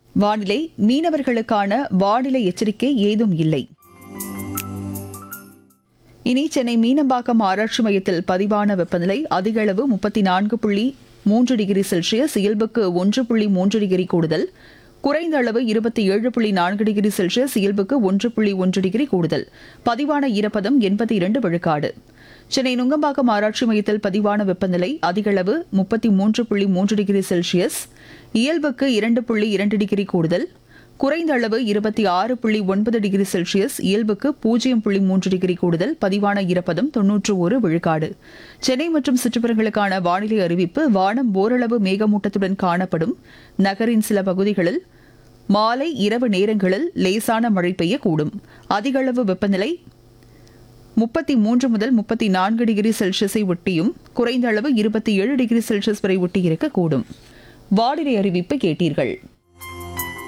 வானிலை மீனவர்களுக்கான வானிலை எச்சரிக்கை ஏதும் இல்லை இனி சென்னை மீனம்பாக்கம் ஆராய்ச்சி மையத்தில் பதிவான வெப்பநிலை அதிக அளவு முப்பத்தி நான்கு புள்ளி மூன்று டிகிரி செல்சியஸ் இயல்புக்கு ஒன்று புள்ளி மூன்று டிகிரி கூடுதல் குறைந்த அளவு இருபத்தி ஏழு புள்ளி நான்கு டிகிரி செல்சியஸ் இயல்புக்கு ஒன்று புள்ளி ஒன்று டிகிரி கூடுதல் பதிவான ஈரப்பதம் எண்பத்தி இரண்டு விழுக்காடு சென்னை நுங்கம்பாக்கம் ஆராய்ச்சி மையத்தில் பதிவான வெப்பநிலை அதிக அளவு முப்பத்தி மூன்று புள்ளி மூன்று டிகிரி செல்சியஸ் இயல்புக்கு இரண்டு புள்ளி இரண்டு டிகிரி கூடுதல் குறைந்த அளவு இருபத்தி ஆறு புள்ளி ஒன்பது டிகிரி செல்சியஸ் இயல்புக்கு பூஜ்ஜியம் புள்ளி மூன்று டிகிரி கூடுதல் பதிவான ஈரப்பதம் தொன்னூற்று ஒரு விழுக்காடு சென்னை மற்றும் சுற்றுப்புறங்களுக்கான வானிலை அறிவிப்பு வானம் ஓரளவு மேகமூட்டத்துடன் காணப்படும் நகரின் சில பகுதிகளில் மாலை இரவு நேரங்களில் லேசான மழை பெய்யக்கூடும் அதிக அளவு வெப்பநிலை முப்பத்தி மூன்று முதல் முப்பத்தி நான்கு டிகிரி செல்சியஸை ஒட்டியும் குறைந்த அளவு இருபத்தி ஏழு டிகிரி செல்சியஸ் வரை ஒட்டியிருக்கக்கூடும் வானிலை அறிவிப்பு கேட்டீர்கள்